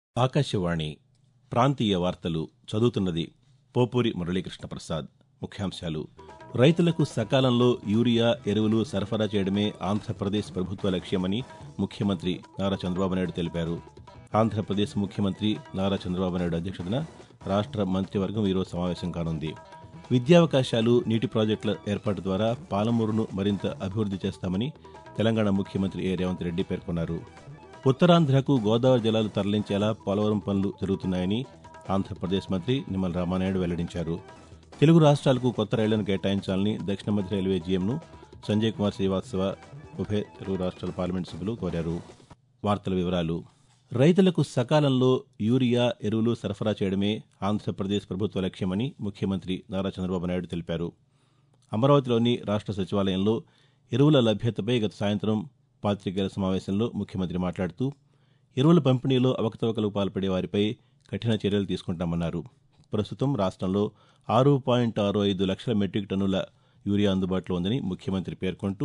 ఆకాశవాణి ప్రాంతీయ వార్తలు చదువుతున్నది పోపూరి మురళీకృష్ణ ప్రసాద్ ముఖ్యాంశాలు రైతులకు సకాలంలో యూరియా ఎరువులు సరఫరా చేయడమే ఆంధ్రప్రదేశ్ ప్రభుత్వ లక్ష్యమని ముఖ్యమంత్రి నారా చంద్రబాబు నాయుడు తెలిపారు ఆంధ్రప్రదేశ్ ముఖ్యమంత్రి నారా చంద్రబాబు నాయుడు అధ్యక్షతన రాష్ట్ర మంత్రివర్గం ఈరోజు సమావేశం కానుంది విద్యావకాశాలు నీటి ప్రాజెక్టుల ఏర్పాటు ద్వారా పాలమూరును మరింత అభివృద్ది చేస్తామని తెలంగాణ ముఖ్యమంత్రి ఏ రేవంత్ రెడ్డి పేర్కొన్నారు ఉత్తరాంధ్రకు గోదావరి జలాలు తరలించేలా పోలవరం పనులు జరుగుతున్నాయని ఆంధ్రప్రదేశ్ మంత్రి నిమ్మల రామానాయుడు వెల్లడించారు తెలుగు రాష్ట్రాలకు కొత్త రైళ్లను కేటాయించాలని దక్షిణ మధ్య రైల్వే జీఎంను సంజయ్ కుమార్ శ్రీవాత్సవ ఉభయ తెలుగు రాష్ట్రాల పార్లమెంటు సభ్యులు కోరారు వార్తల వివరాలు రైతులకు సకాలంలో యూరియా ఎరువులు సరఫరా చేయడమే ఆంధ్రప్రదేశ్ ప్రభుత్వ లక్ష్యమని ముఖ్యమంత్రి నారా చంద్రబాబు నాయుడు తెలిపారు అమరావతిలోని రాష్ట్ర సచివాలయంలో ఎరువుల లభ్యతపై గత సాయంత్రం పాతికేయుల సమావేశంలో ముఖ్యమంత్రి మాట్లాడుతూ ఎరువుల పంపిణీలో అవకతవకలకు పాల్పడే వారిపై కఠిన చర్యలు తీసుకుంటామన్నారు ప్రస్తుతం రాష్ట్రంలో ఆరు పాయింట్ ఆరు ఐదు లక్షల మెట్రిక్ టన్నుల యూరియా అందుబాటులో ఉందని ముఖ్యమంత్రి పేర్కొంటూ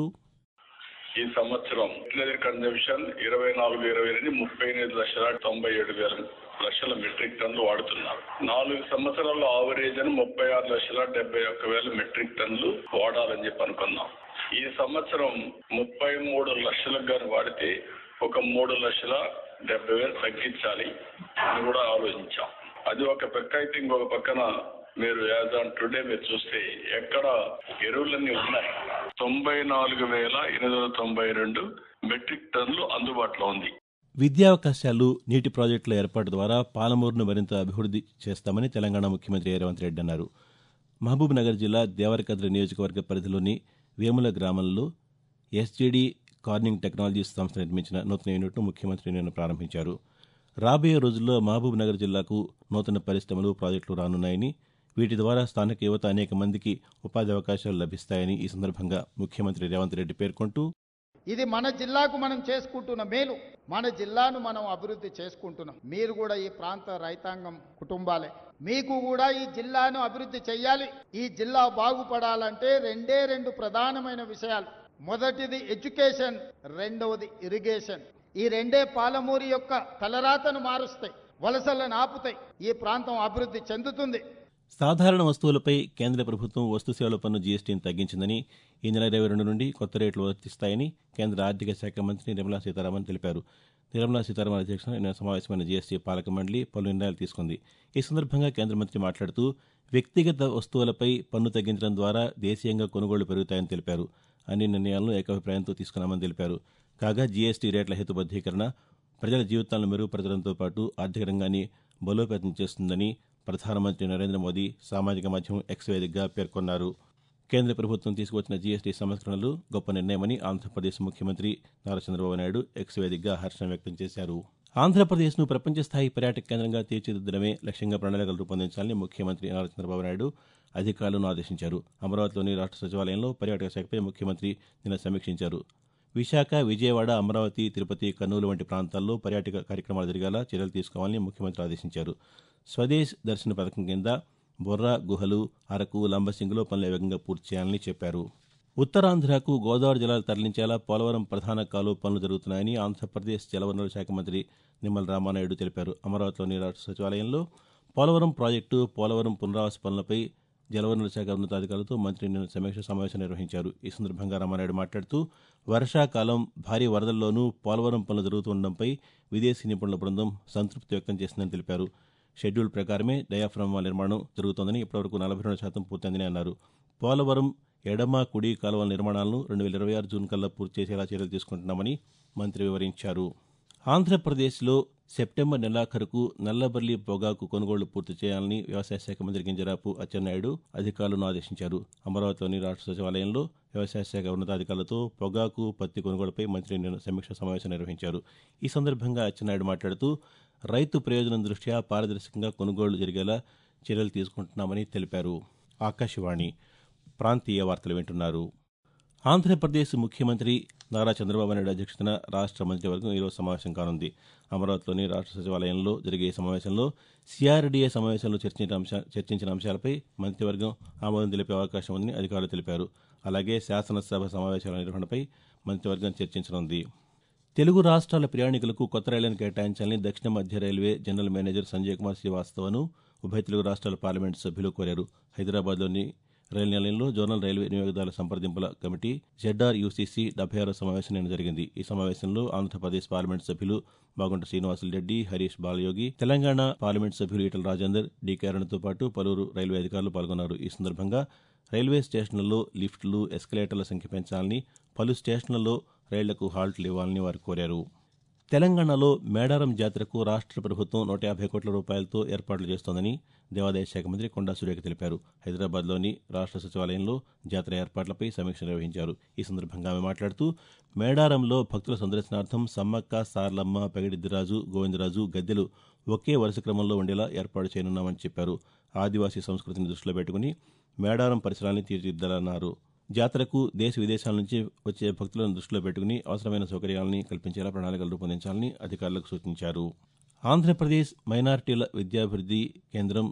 ఈ సంవత్సరం ఫెర్టిలైజర్ కన్జంప్షన్ ఇరవై నాలుగు ఇరవై ఎనిమిది ముప్పై ఎనిమిది లక్షల తొంభై ఏడు వేల లక్షల మెట్రిక్ టన్నులు వాడుతున్నారు నాలుగు సంవత్సరాల్లో ఆవరేజ్ అని ముప్పై ఆరు లక్షల డెబ్బై ఒక్క వేల మెట్రిక్ టన్నులు వాడాలని చెప్పి అనుకున్నాం ఈ సంవత్సరం ముప్పై మూడు లక్షలకు గాని వాడితే ఒక మూడు లక్షల డెబ్బై వేలు తగ్గించాలి అని కూడా ఆలోచించాం అది ఒక పక్క అయితే ఇంకొక పక్కన మీరు యాజ్ ఆన్ టుడే మీరు చూస్తే ఎక్కడ ఎరువులన్నీ ఉన్నాయి తొంభై నాలుగు వేల ఎనిమిది వందల తొంభై రెండు మెట్రిక్ టన్నులు అందుబాటులో ఉంది విద్యావకాశాలు నీటి ప్రాజెక్టుల ఏర్పాటు ద్వారా పాలమూరును మరింత అభివృద్ది చేస్తామని తెలంగాణ ముఖ్యమంత్రి ఏ రేవంత్ రెడ్డి అన్నారు మహబూబ్ నగర్ జిల్లా దేవరకద్ర నియోజకవర్గ పరిధిలోని వేముల గ్రామంలో ఎస్జేడీ కార్నింగ్ టెక్నాలజీస్ సంస్థ నిర్మించిన నూతన యూనిట్ను ముఖ్యమంత్రి నిన్న ప్రారంభించారు రాబోయే రోజుల్లో మహబూబ్ నగర్ జిల్లాకు నూతన పరిశ్రమలు ప్రాజెక్టులు రానున్నాయని వీటి ద్వారా స్థానిక యువత అనేక మందికి ఉపాధి అవకాశాలు లభిస్తాయని ఈ సందర్భంగా ముఖ్యమంత్రి రేవంత్ రెడ్డి పేర్కొంటూ ఇది మన జిల్లాకు మనం చేసుకుంటున్న మేలు మన జిల్లాను మనం అభివృద్ధి చేసుకుంటున్నాం మీరు కూడా ఈ ప్రాంత రైతాంగం కుటుంబాలే మీకు కూడా ఈ జిల్లాను అభివృద్ధి చేయాలి ఈ జిల్లా బాగుపడాలంటే రెండే రెండు ప్రధానమైన విషయాలు మొదటిది ఎడ్యుకేషన్ రెండవది ఇరిగేషన్ ఈ రెండే పాలమూరి యొక్క తలరాతను మారుస్తాయి వలసలను ఆపుతాయి ఈ ప్రాంతం అభివృద్ధి చెందుతుంది సాధారణ వస్తువులపై కేంద్ర ప్రభుత్వం వస్తు సేవల పన్ను జీఎస్టీని తగ్గించిందని ఈ నెల ఇరవై రెండు నుండి కొత్త రేట్లు వర్తిస్తాయని కేంద్ర ఆర్థిక శాఖ మంత్రి నిర్మలా సీతారామన్ తెలిపారు నిర్మలా సీతారామన్ అధ్యక్షతన నిన్న సమావేశమైన జీఎస్టీ పాలక మండలి పలు నిర్ణయాలు తీసుకుంది ఈ సందర్భంగా కేంద్ర మంత్రి మాట్లాడుతూ వ్యక్తిగత వస్తువులపై పన్ను తగ్గించడం ద్వారా దేశీయంగా కొనుగోళ్లు పెరుగుతాయని తెలిపారు అన్ని నిర్ణయాలను ఏకాభిప్రాయంతో తీసుకున్నామని తెలిపారు కాగా జీఎస్టీ రేట్ల హేతుబద్దీకరణ ప్రజల జీవితాలను మెరుగుపరచడంతో పాటు ఆర్థిక రంగాన్ని బలోపేతం చేస్తుందని ప్రధానమంత్రి నరేంద్ర మోదీ సామాజిక మాధ్యమం ఎక్స్ వేదికగా పేర్కొన్నారు కేంద్ర ప్రభుత్వం తీసుకువచ్చిన జీఎస్టీ సంస్కరణలు గొప్ప నిర్ణయమని ఆంధ్రప్రదేశ్ ముఖ్యమంత్రి నారా చంద్రబాబు నాయుడు ఎక్స్ వేదికగా హర్షం వ్యక్తం చేశారు ఆంధ్రప్రదేశ్ను ప్రపంచ స్థాయి పర్యాటక కేంద్రంగా తీర్చిదిద్దడమే లక్ష్యంగా ప్రణాళికలు రూపొందించాలని ముఖ్యమంత్రి నారా చంద్రబాబు నాయుడు అధికారులను ఆదేశించారు అమరావతిలోని రాష్ట్ర సచివాలయంలో పర్యాటక శాఖపై ముఖ్యమంత్రి నిన్న సమీక్షించారు విశాఖ విజయవాడ అమరావతి తిరుపతి కర్నూలు వంటి ప్రాంతాల్లో పర్యాటక కార్యక్రమాలు జరిగేలా చర్యలు తీసుకోవాలని ముఖ్యమంత్రి ఆదేశించారు స్వదేశ్ దర్శన పథకం కింద బొర్రా గుహలు అరకు లంబసింగిలో పనులు వేగంగా పూర్తి చేయాలని చెప్పారు ఉత్తరాంధ్రకు గోదావరి జలాలు తరలించేలా పోలవరం ప్రధాన కాలువ పనులు జరుగుతున్నాయని ఆంధ్రప్రదేశ్ జలవనరుల శాఖ మంత్రి నిమ్మల రామానాయుడు తెలిపారు అమరావతిలోని రాష్ట్ర సచివాలయంలో పోలవరం ప్రాజెక్టు పోలవరం పునరావాస పనులపై జలవనరుల శాఖ ఉన్నతాధికారులతో మంత్రి నిన్న సమీక్ష సమావేశం నిర్వహించారు ఈ సందర్భంగా రామానాయుడు మాట్లాడుతూ వర్షాకాలం భారీ వరదల్లోనూ పోలవరం పనులు జరుగుతుండడంపై విదేశీ నిపుణుల బృందం సంతృప్తి వ్యక్తం చేసిందని తెలిపారు షెడ్యూల్ ప్రకారమే డయాఫ్రమా నిర్మాణం జరుగుతోందని ఇప్పటివరకు నలభై రెండు శాతం పూర్తయిందని అన్నారు పోలవరం ఎడమ కుడి కాలువల నిర్మాణాలను రెండు వేల ఇరవై ఆరు జూన్ కల్లా పూర్తి చేసేలా చర్యలు తీసుకుంటున్నామని మంత్రి వివరించారు ఆంధ్రప్రదేశ్లో సెప్టెంబర్ నెలాఖరుకు నల్లబర్లి పొగాకు కొనుగోళ్లు పూర్తి చేయాలని వ్యవసాయ శాఖ మంత్రి గింజరాపు అచ్చెన్నాయుడు అధికారులను ఆదేశించారు అమరావతిలోని రాష్ట్ర సచివాలయంలో వ్యవసాయ శాఖ ఉన్నతాధికారులతో పొగాకు పత్తి కొనుగోలుపై మంత్రి నిన్న సమీక్ష సమావేశం నిర్వహించారు ఈ సందర్భంగా అచ్చెన్నాయుడు మాట్లాడుతూ రైతు ప్రయోజనం దృష్ట్యా పారదర్శకంగా కొనుగోళ్లు జరిగేలా చర్యలు తీసుకుంటున్నామని తెలిపారు ఆకాశవాణి ప్రాంతీయ వార్తలు వింటున్నారు ఆంధ్రప్రదేశ్ ముఖ్యమంత్రి నారా చంద్రబాబు నాయుడు అధ్యక్షతన రాష్ట్ర మంత్రివర్గం ఈరోజు సమావేశం కానుంది అమరావతిలోని రాష్ట్ర సచివాలయంలో జరిగే ఈ సమావేశంలో సిఆర్డీఏ సమావేశంలో చర్చించిన అంశ చర్చించిన అంశాలపై మంత్రివర్గం ఆమోదం తెలిపే అవకాశం ఉందని అధికారులు తెలిపారు అలాగే శాసనసభ సమావేశాల నిర్వహణపై మంత్రివర్గం చర్చించనుంది తెలుగు రాష్ట్రాల ప్రయాణికులకు కొత్త రైళ్లను కేటాయించాలని దక్షిణ మధ్య railway general manager Sanjay Kumar శ్రీవాస్తవను ఉభయ తెలుగు రాష్ట్రాల పార్లమెంటు సభ్యులు కోరారు హైదరాబాద్లోని రైలు నిలయంలో జోనల్ రైల్వే వినియోగదారుల సంప్రదింపుల కమిటీ జెడ్ఆర్యూసీసీ డెబ్బై ఆరో సమావేశం నిన్న జరిగింది ఈ సమావేశంలో ఆంధ్రప్రదేశ్ పార్లమెంటు సభ్యులు బాగుంట శ్రీనివాసులరెడ్డి హరీష్ బాలయోగి తెలంగాణ పార్లమెంటు సభ్యులు ఈటల రాజేందర్ డి కిరణ్తో పాటు పలువురు రైల్వే అధికారులు పాల్గొన్నారు ఈ సందర్భంగా రైల్వే స్టేషన్లలో లిఫ్టులు ఎస్కలేటర్ల సంఖ్య పెంచాలని పలు స్టేషన్లలో రైళ్లకు హాల్ట్లు ఇవ్వాలని వారు కోరారు తెలంగాణలో మేడారం జాతరకు రాష్ట్ర ప్రభుత్వం నూట యాభై కోట్ల రూపాయలతో ఏర్పాట్లు చేస్తోందని దేవాదాయ శాఖ మంత్రి కొండా సురేఖ తెలిపారు హైదరాబాద్లోని రాష్ట్ర సచివాలయంలో జాతర ఏర్పాట్లపై సమీక్ష నిర్వహించారు ఈ సందర్భంగా ఆమె మాట్లాడుతూ మేడారంలో భక్తుల సందర్శనార్థం సమ్మక్క సార్లమ్మ పెగడిద్దిరాజు గోవిందరాజు గద్దెలు ఒకే వరుస క్రమంలో ఉండేలా ఏర్పాటు చేయనున్నామని చెప్పారు ఆదివాసీ సంస్కృతిని దృష్టిలో పెట్టుకుని మేడారం పరిసరాన్ని తీర్చిదిద్దాలన్నారు జాతరకు దేశ విదేశాల నుంచి వచ్చే భక్తులను దృష్టిలో పెట్టుకుని అవసరమైన సౌకర్యాలని కల్పించేలా ప్రణాళికలు రూపొందించాలని అధికారులకు సూచించారు ఆంధ్రప్రదేశ్ మైనార్టీల విద్యాభివృద్ధి కేంద్రం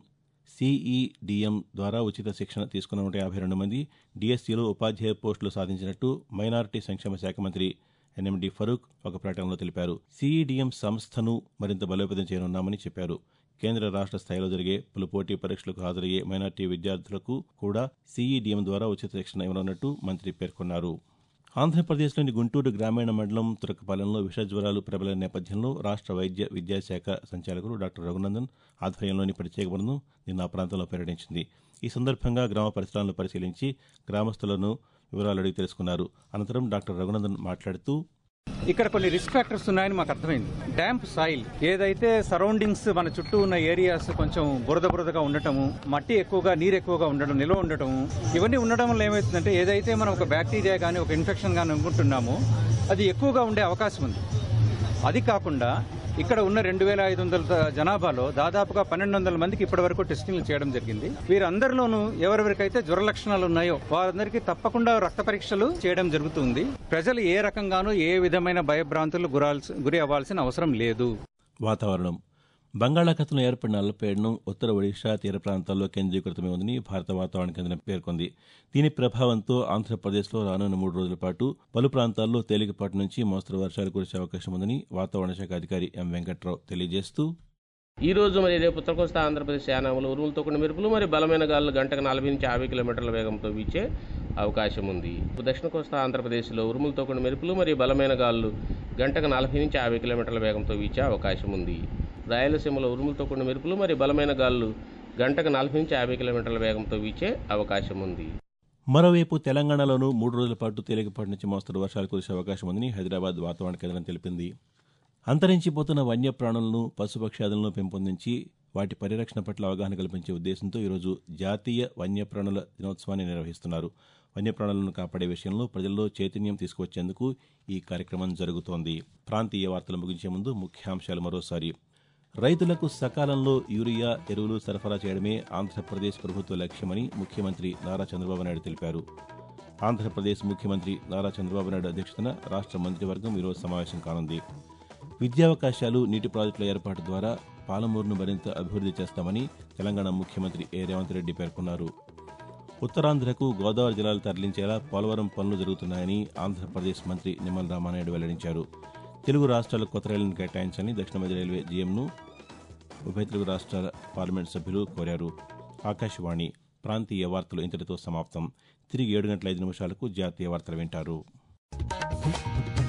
సిఈడిఎం ద్వారా ఉచిత శిక్షణ తీసుకున్న నూట యాభై రెండు మంది డిఎస్సీలో ఉపాధ్యాయ పోస్టులు సాధించినట్టు మైనార్టీ సంక్షేమ శాఖ మంత్రి ఎన్ఎండి ఫరూక్ ఒక ప్రకటనలో తెలిపారు సిఈడిఎం సంస్థను మరింత బలోపేతం చేయనున్నామని చెప్పారు కేంద్ర రాష్ట్ర స్థాయిలో జరిగే పలు పోటీ పరీక్షలకు హాజరయ్యే మైనార్టీ విద్యార్థులకు కూడా సిఈడిఎం ద్వారా ఉచిత శిక్షణ ఇవ్వనున్నట్టు మంత్రి పేర్కొన్నారు ఆంధ్రప్రదేశ్లోని గుంటూరు గ్రామీణ మండలం తురకపాలెంలో విష జ్వరాలు ప్రబలిన నేపథ్యంలో రాష్ట్ర వైద్య విద్యాశాఖ సంచాలకులు డాక్టర్ రఘునందన్ ఆధ్వర్యంలోని ప్రత్యేక బృందం నిన్న ఆ ప్రాంతంలో పర్యటించింది ఈ సందర్భంగా గ్రామ పరిసరాలను పరిశీలించి గ్రామస్తులను వివరాలు అడిగి తెలుసుకున్నారు అనంతరం డాక్టర్ రఘునందన్ మాట్లాడుతూ ఇక్కడ కొన్ని రిస్క్ ఫ్యాక్టర్స్ ఉన్నాయని మాకు అర్థమైంది డ్యాంప్ సాయిల్ ఏదైతే సరౌండింగ్స్ మన చుట్టూ ఉన్న ఏరియాస్ కొంచెం బురద బురదగా ఉండటము మట్టి ఎక్కువగా నీరు ఎక్కువగా ఉండడం నిల్వ ఉండటము ఇవన్నీ ఉండడం వల్ల ఏమవుతుందంటే ఏదైతే మనం ఒక బ్యాక్టీరియా కానీ ఒక ఇన్ఫెక్షన్ కానీ అనుకుంటున్నామో అది ఎక్కువగా ఉండే అవకాశం ఉంది అది కాకుండా ఇక్కడ ఉన్న రెండు వేల ఐదు వందల జనాభాలో దాదాపుగా పన్నెండు వందల మందికి ఇప్పటి వరకు టెస్టింగ్లు చేయడం జరిగింది వీరందరిలోనూ ఎవరెవరికైతే జ్వర లక్షణాలు ఉన్నాయో వారందరికీ తప్పకుండా రక్త పరీక్షలు చేయడం జరుగుతుంది ప్రజలు ఏ రకంగానూ ఏ విధమైన భయభ్రాంతులు గురాల్సి గురి అవ్వాల్సిన అవసరం లేదు వాతావరణం బంగాళాఖాతంలో ఏర్పడిన అల్పపీడనం ఉత్తర ఒడిషా తీర ప్రాంతాల్లో కేంద్రీకృతమై ఉందని భారత వాతావరణ కేంద్రం పేర్కొంది దీని ప్రభావంతో ఆంధ్రప్రదేశ్లో రానున్న మూడు రోజుల పాటు పలు ప్రాంతాల్లో తేలికపాటి నుంచి మోస్తరు వర్షాలు కురిసే అవకాశం ఉందని వాతావరణ శాఖ అధికారి ఎం వెంకట్రావు తెలియజేస్తూ ఈ రోజు మరి రేపు ఉత్తర కోస్తా ఆంధ్రప్రదేశ్ యానాములు ఉరుములతో కూడిన మెరుపులు మరి బలమైన గాలులు గంటకు నలభై నుంచి యాభై కిలోమీటర్ల వేగంతో వీచే అవకాశం ఉంది దక్షిణ కోస్తా ఆంధ్రప్రదేశ్లో ఉరుములతో కూడిన మెరుపులు మరియు బలమైన గాలులు గంటకు నలభై నుంచి యాభై కిలోమీటర్ల వేగంతో వీచే అవకాశం ఉంది రాయలసీమలో ఉరుములతో కూడిన మెరుపులు మరియు బలమైన గాలులు గంటకు నలభై నుంచి యాభై కిలోమీటర్ల వేగంతో వీచే అవకాశం ఉంది మరోవైపు తెలంగాణలోనూ మూడు రోజుల పాటు తేలికపాటి నుంచి మోస్తరు వర్షాలు కురిసే అవకాశం ఉందని హైదరాబాద్ వాతావరణ కేంద్రం తెలిపింది అంతరించిపోతున్న వన్యప్రాణులను పశుపక్షాదులను పెంపొందించి వాటి పరిరక్షణ పట్ల అవగాహన కల్పించే ఉద్దేశంతో ఈరోజు జాతీయ వన్యప్రాణుల దినోత్సవాన్ని నిర్వహిస్తున్నారు వన్యప్రాణులను కాపాడే విషయంలో ప్రజల్లో చైతన్యం తీసుకువచ్చేందుకు ఈ కార్యక్రమం జరుగుతోంది ప్రాంతీయ వార్తలు ముగించే ముందు ముఖ్యాంశాలు మరోసారి రైతులకు సకాలంలో యూరియా ఎరువులు సరఫరా చేయడమే ఆంధ్రప్రదేశ్ ప్రభుత్వ లక్ష్యమని ముఖ్యమంత్రి నారా చంద్రబాబు నాయుడు తెలిపారు ఆంధ్రప్రదేశ్ ముఖ్యమంత్రి నారా చంద్రబాబు నాయుడు అధ్యక్షతన రాష్ట్ర మంత్రివర్గం ఈరోజు సమావేశం కానుంది విద్యావకాశాలు నీటి ప్రాజెక్టుల ఏర్పాటు ద్వారా పాలమూరును మరింత అభివృద్ధి చేస్తామని తెలంగాణ ముఖ్యమంత్రి ఏ రేవంత్ రెడ్డి పేర్కొన్నారు ఉత్తరాంధ్రకు గోదావరి జలాలు తరలించేలా పోలవరం పనులు జరుగుతున్నాయని ఆంధ్రప్రదేశ్ మంత్రి నిమ్మల రామానాయుడు వెల్లడించారు తెలుగు రాష్ట్రాలకు కొత్త రైళ్లను కేటాయించాలని దక్షిణ మధ్య రైల్వే జీఎంను ఉభయ తెలుగు రాష్ట్రాల పార్లమెంట్ సభ్యులు కోరారు ఆకాశవాణి ప్రాంతీయ వార్తలు ఇంతటితో సమాప్తం తిరిగి ఏడు గంటల ఐదు నిమిషాలకు జాతీయ వార్తలు వింటారు